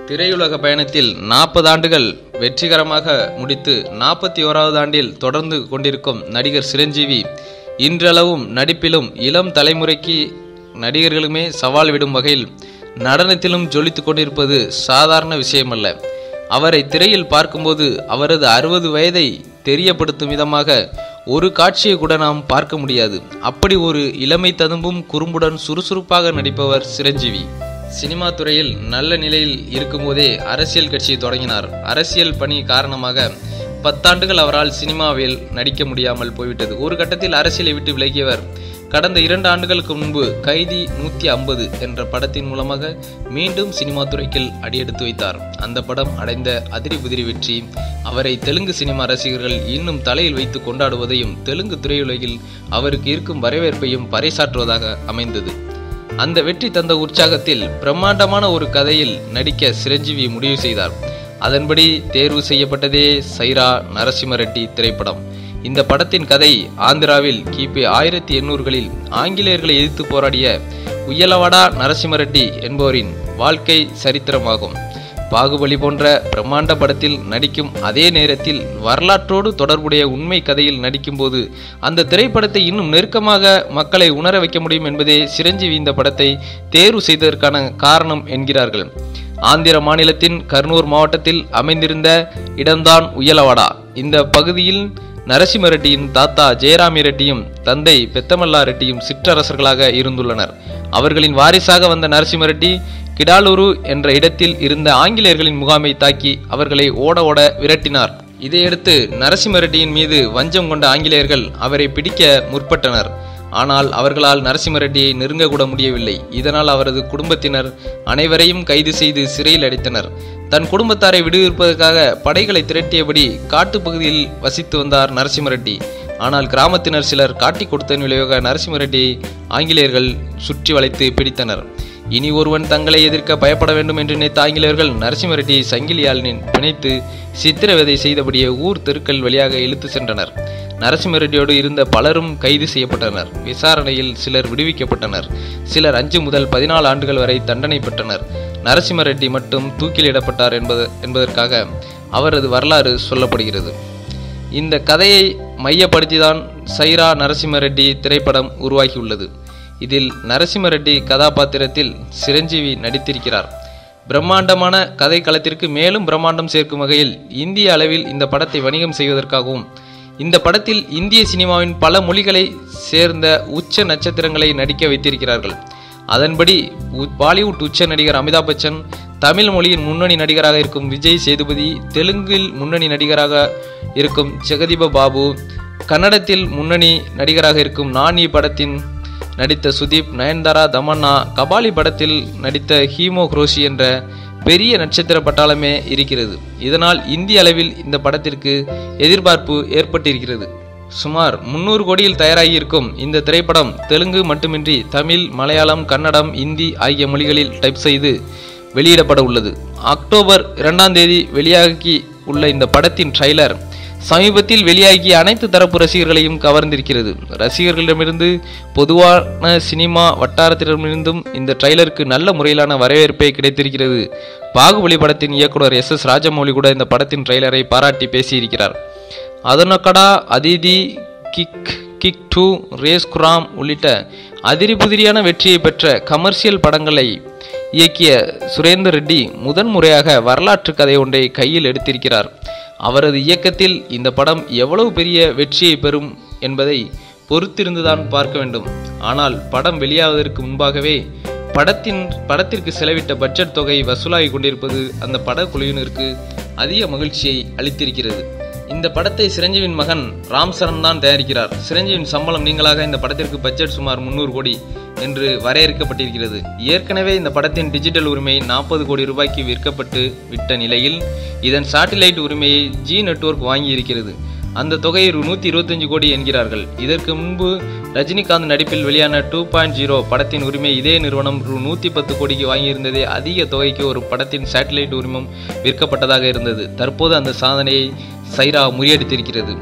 திரையுலக பயணத்தில் நாற்பது ஆண்டுகள் வெற்றிகரமாக முடித்து நாற்பத்தி ஓராவது ஆண்டில் தொடர்ந்து கொண்டிருக்கும் நடிகர் சிரஞ்சீவி இன்றளவும் நடிப்பிலும் இளம் தலைமுறைக்கு நடிகர்களுமே சவால் விடும் வகையில் நடனத்திலும் ஜொலித்துக் கொண்டிருப்பது சாதாரண விஷயமல்ல அவரை திரையில் பார்க்கும்போது அவரது அறுபது வயதை தெரியப்படுத்தும் விதமாக ஒரு காட்சியை கூட நாம் பார்க்க முடியாது அப்படி ஒரு இளமை ததும்பும் குறும்புடன் சுறுசுறுப்பாக நடிப்பவர் சிரஞ்சீவி சினிமா துறையில் நல்ல நிலையில் இருக்கும்போதே அரசியல் கட்சியை தொடங்கினார் அரசியல் பணி காரணமாக பத்தாண்டுகள் அவரால் சினிமாவில் நடிக்க முடியாமல் போய்விட்டது ஒரு கட்டத்தில் அரசியலை விட்டு விலகியவர் கடந்த இரண்டு ஆண்டுகளுக்கு முன்பு கைதி நூத்தி ஐம்பது என்ற படத்தின் மூலமாக மீண்டும் சினிமா துறைக்கில் அடியெடுத்து வைத்தார் அந்த படம் அடைந்த அதிரி புதிரி வெற்றி அவரை தெலுங்கு சினிமா ரசிகர்கள் இன்னும் தலையில் வைத்து கொண்டாடுவதையும் தெலுங்கு திரையுலகில் அவருக்கு இருக்கும் வரவேற்பையும் பறைசாற்றுவதாக அமைந்தது அந்த வெற்றி தந்த உற்சாகத்தில் பிரம்மாண்டமான ஒரு கதையில் நடிக்க சிரஞ்சீவி முடிவு செய்தார் அதன்படி தேர்வு செய்யப்பட்டதே சைரா நரசிம்ம ரெட்டி திரைப்படம் இந்த படத்தின் கதை ஆந்திராவில் கிபி ஆயிரத்தி எண்ணூறுகளில் ஆங்கிலேயர்களை எதிர்த்து போராடிய உயலவாடா நரசிம்ம ரெட்டி என்பவரின் வாழ்க்கை சரித்திரமாகும் பாகுபலி போன்ற பிரம்மாண்ட படத்தில் நடிக்கும் அதே நேரத்தில் வரலாற்றோடு தொடர்புடைய உண்மை கதையில் நடிக்கும்போது அந்த திரைப்படத்தை இன்னும் நெருக்கமாக மக்களை உணர வைக்க முடியும் என்பதே சிரஞ்சீவி இந்த படத்தை தேர்வு செய்ததற்கான காரணம் என்கிறார்கள் ஆந்திர மாநிலத்தின் கர்னூர் மாவட்டத்தில் அமைந்திருந்த இடம்தான் உயலவாடா இந்த பகுதியில் நரசிம்ம ரெட்டியின் தாத்தா ஜெயராமி ரெட்டியும் தந்தை பெத்தமல்லா ரெட்டியும் சிற்றரசர்களாக இருந்துள்ளனர் அவர்களின் வாரிசாக வந்த நரசிம்ம ரெட்டி கிடாலூரு என்ற இடத்தில் இருந்த ஆங்கிலேயர்களின் முகாமை தாக்கி அவர்களை ஓட ஓட விரட்டினார் இதையடுத்து நரசிம்ம ரெட்டியின் மீது வஞ்சம் கொண்ட ஆங்கிலேயர்கள் அவரை பிடிக்க முற்பட்டனர் ஆனால் அவர்களால் நரசிம்ம ரெட்டியை நெருங்க கூட முடியவில்லை இதனால் அவரது குடும்பத்தினர் அனைவரையும் கைது செய்து சிறையில் அடைத்தனர் தன் குடும்பத்தாரை விடுவிப்பதற்காக படைகளை திரட்டியபடி காட்டுப்பகுதியில் வசித்து வந்தார் நரசிம்ம ரெட்டி ஆனால் கிராமத்தினர் சிலர் காட்டி கொடுத்ததன் விளைவாக நரசிம்ம ரெட்டியை ஆங்கிலேயர்கள் சுற்றி வளைத்து பிடித்தனர் இனி ஒருவன் தங்களை எதிர்க்க பயப்பட வேண்டும் என்று நினைத்த ஆங்கிலேயர்கள் நரசிம்ம ரெட்டியை சங்கிலியால் பிணைத்து சித்திரவதை செய்தபடியே ஊர் தெருக்கள் வழியாக இழுத்து சென்றனர் நரசிம்ம ரெட்டியோடு இருந்த பலரும் கைது செய்யப்பட்டனர் விசாரணையில் சிலர் விடுவிக்கப்பட்டனர் சிலர் அஞ்சு முதல் பதினாலு ஆண்டுகள் வரை தண்டனை பெற்றனர் நரசிம்ம ரெட்டி மட்டும் தூக்கிலிடப்பட்டார் என்பது என்பதற்காக அவரது வரலாறு சொல்லப்படுகிறது இந்த கதையை மையப்படுத்திதான் சைரா நரசிம்ம ரெட்டி திரைப்படம் உருவாகியுள்ளது இதில் நரசிம்ம ரெட்டி கதாபாத்திரத்தில் சிரஞ்சீவி நடித்திருக்கிறார் பிரம்மாண்டமான கதை களத்திற்கு மேலும் பிரம்மாண்டம் சேர்க்கும் வகையில் இந்திய அளவில் இந்த படத்தை வணிகம் செய்வதற்காகவும் இந்த படத்தில் இந்திய சினிமாவின் பல மொழிகளை சேர்ந்த உச்ச நட்சத்திரங்களை நடிக்க வைத்திருக்கிறார்கள் அதன்படி பாலிவுட் உச்ச நடிகர் அமிதாப் பச்சன் தமிழ் மொழியின் முன்னணி நடிகராக இருக்கும் விஜய் சேதுபதி தெலுங்கில் முன்னணி நடிகராக இருக்கும் ஜெகதீப பாபு கன்னடத்தில் முன்னணி நடிகராக இருக்கும் நானி படத்தின் நடித்த சுதீப் நயன்தாரா தமன்னா கபாலி படத்தில் நடித்த ஹீமோ குரோஷி என்ற பெரிய நட்சத்திர பட்டாளமே இருக்கிறது இதனால் இந்திய அளவில் இந்த படத்திற்கு எதிர்பார்ப்பு ஏற்பட்டிருக்கிறது சுமார் முன்னூறு கோடியில் தயாராகியிருக்கும் இந்த திரைப்படம் தெலுங்கு மட்டுமின்றி தமிழ் மலையாளம் கன்னடம் இந்தி ஆகிய மொழிகளில் டைப் செய்து வெளியிடப்பட உள்ளது அக்டோபர் இரண்டாம் தேதி வெளியாகி உள்ள இந்த படத்தின் ட்ரைலர் சமீபத்தில் வெளியாகிய அனைத்து தரப்பு ரசிகர்களையும் கவர்ந்திருக்கிறது ரசிகர்களிடமிருந்து பொதுவான சினிமா வட்டாரத்திடமிருந்தும் இந்த ட்ரைலருக்கு நல்ல முறையிலான வரவேற்பே கிடைத்திருக்கிறது பாகுபலி படத்தின் இயக்குனர் எஸ் எஸ் ராஜமௌலி கூட இந்த படத்தின் ட்ரைலரை பாராட்டி பேசியிருக்கிறார் அதனக்கடா Athidhi Kick Kick two Race Gurram உள்ளிட்ட அதிரி புதிரியான வெற்றியை பெற்ற கமர்ஷியல் படங்களை இயக்கிய சுரேந்தர் ரெட்டி முதன் முறையாக வரலாற்று கதை ஒன்றை கையில் எடுத்திருக்கிறார் அவரது இயக்கத்தில் இந்த படம் எவ்வளவு பெரிய வெற்றியை பெறும் என்பதை பொறுத்திருந்துதான் பார்க்க வேண்டும் ஆனால் படம் வெளியாவதற்கு முன்பாகவே படத்தின் படத்திற்கு செலவிட்ட பட்ஜெட் தொகை வசூலாகி கொண்டிருப்பது அந்த படக்குழுவினருக்கு அதிக மகிழ்ச்சியை அளித்திருக்கிறது இந்த படத்தை சிரஞ்சீவின் மகன் ராம் சரண் தான் தயாரிக்கிறார் சிரஞ்சீவின் சம்பளம் நீங்களாக இந்த படத்திற்கு பட்ஜெட் சுமார் முன்னூறு கோடி என்று வரையறுக்கப்பட்டிருக்கிறது ஏற்கனவே இந்த படத்தின் டிஜிட்டல் உரிமை நாற்பது கோடி ரூபாய்க்கு விற்கப்பட்டு விட்ட நிலையில் இதன் சாட்டிலைட் உரிமையை ஜி நெட்வொர்க் வாங்கியிருக்கிறது அந்த தொகை நூற்றி இருபத்தஞ்சு கோடி என்கிறார்கள் இதற்கு முன்பு ரஜினிகாந்த் நடிப்பில் வெளியான டூ பாயிண்ட் ஜீரோ படத்தின் உரிமை இதே நிறுவனம் ரூ நூற்றி பத்து கோடிக்கு வாங்கியிருந்ததே அதிக தொகைக்கு ஒரு படத்தின் சேட்டலைட் உரிமம் விற்கப்பட்டதாக இருந்தது தற்போது அந்த சாதனையை சைரா முறியடித்திருக்கிறது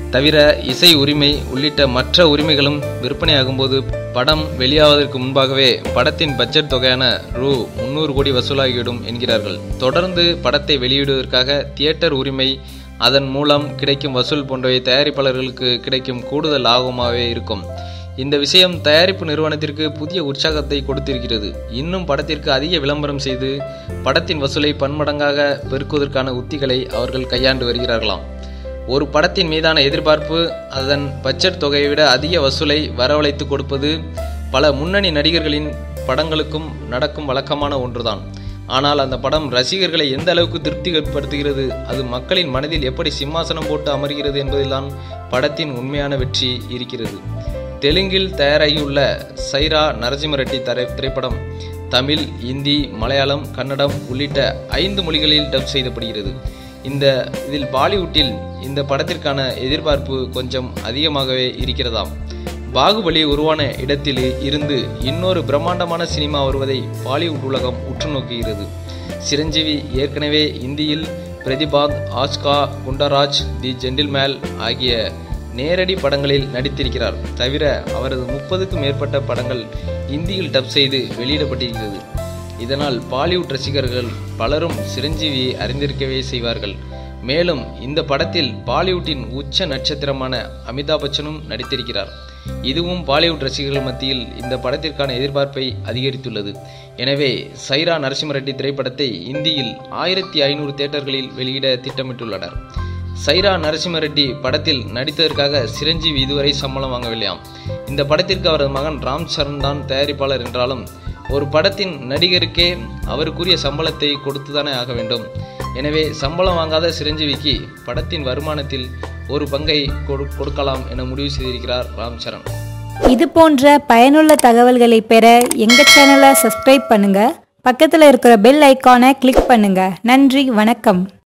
தவிர இசை உரிமை உள்ளிட்ட மற்ற உரிமைகளும் விற்பனையாகும்போது படம் வெளியாவதற்கு முன்பாகவே படத்தின் பட்ஜெட் தொகையான ரூ முந்நூறு கோடி வசூலாகிவிடும் என்கிறார்கள் தொடர்ந்து படத்தை வெளியிடுவதற்காக தியேட்டர் உரிமை அதன் மூலம் கிடைக்கும் வசூல் போன்றவை தயாரிப்பாளர்களுக்கு கிடைக்கும் கூடுதல் லாபமாகவே இருக்கும் இந்த விஷயம் தயாரிப்பு நிறுவனத்திற்கு புதிய உற்சாகத்தை கொடுத்திருக்கிறது இன்னும் படத்திற்கு அதிக விளம்பரம் செய்து படத்தின் வசூலை பன்மடங்காக பெருக்குவதற்கான உத்திகளை அவர்கள் கையாண்டு வருகிறார்களாம் ஒரு படத்தின் மீதான எதிர்பார்ப்பு அதன் பட்ஜெட் தொகையை விட அதிக வசூலை வரவழைத்து கொடுப்பது பல முன்னணி நடிகர்களின் படங்களுக்கும் நடக்கும் வழக்கமான ஒன்றுதான் ஆனால் அந்த படம் ரசிகர்களை எந்த அளவுக்கு திருப்திப்படுத்துகிறது அது மக்களின் மனதில் எப்படி சிம்மாசனம் போட்டு அமர்கிறது என்பதில்தான் படத்தின் உண்மையான வெற்றி இருக்கிறது தெலுங்கில் தயாராகியுள்ள சைரா நரசிம்ம ரெட்டி தரை திரைப்படம் தமிழ் இந்தி மலையாளம் கன்னடம் உள்ளிட்ட ஐந்து மொழிகளில் டப் செய்யப்படுகிறது இந்த இதில் பாலிவுட்டில் இந்த படத்திற்கான எதிர்பார்ப்பு கொஞ்சம் அதிகமாகவே இருக்கிறதாம் பாகுபலி உருவான இடத்தில் இருந்து இன்னொரு பிரம்மாண்டமான சினிமா வருவதை பாலிவுட் உலகம் உற்று நோக்குகிறது சிரஞ்சீவி ஏற்கனவே இந்தியில் பிரதிபாத் ஆஸ்கா குண்டராஜ் தி ஜென்டில்மேல் ஆகிய நேரடி படங்களில் நடித்திருக்கிறார் தவிர அவரது முப்பதுக்கும் மேற்பட்ட படங்கள் இந்தியில் டப் செய்து வெளியிடப்பட்டிருக்கிறது இதனால் பாலிவுட் ரசிகர்கள் பலரும் சிரஞ்சீவியை அறிந்திருக்கவே செய்வார்கள் மேலும் இந்த படத்தில் பாலிவுட்டின் உச்ச நட்சத்திரமான அமிதாப் பச்சனும் நடித்திருக்கிறார் இதுவும் பாலிவுட் ரசிகர்கள் மத்தியில் இந்த படத்திற்கான எதிர்பார்ப்பை அதிகரித்துள்ளது எனவே சைரா நரசிம்ம ரெட்டி திரைப்படத்தை இந்தியில் ஆயிரத்தி ஐநூறு தேட்டர்களில் வெளியிட திட்டமிட்டுள்ளனர் சைரா நரசிம்ம ரெட்டி படத்தில் நடித்ததற்காக சிரஞ்சீவி இதுவரை சம்பளம் வாங்கவில்லையாம் இந்த படத்திற்கு அவரது மகன் ராம் சரண் தான் தயாரிப்பாளர் என்றாலும் ஒரு படத்தின் நடிகருக்கே அவருக்குரிய சம்பளத்தை கொடுத்துதானே ஆக வேண்டும் எனவே சம்பளம் வாங்காத சிரஞ்சீவிக்கு படத்தின் வருமானத்தில் ஒரு பங்கை கொடு- கொடுக்கலாம் என முடிவு செய்திருக்கிறார் ராம் சரண் இது போன்ற பயனுள்ள தகவல்களை பெற எங்கள் சேனலை சப்ஸ்கிரைப் பண்ணுங்கள் பக்கத்தில் இருக்கிற பெல் ஐக்கானை கிளிக் பண்ணுங்கள் நன்றி வணக்கம்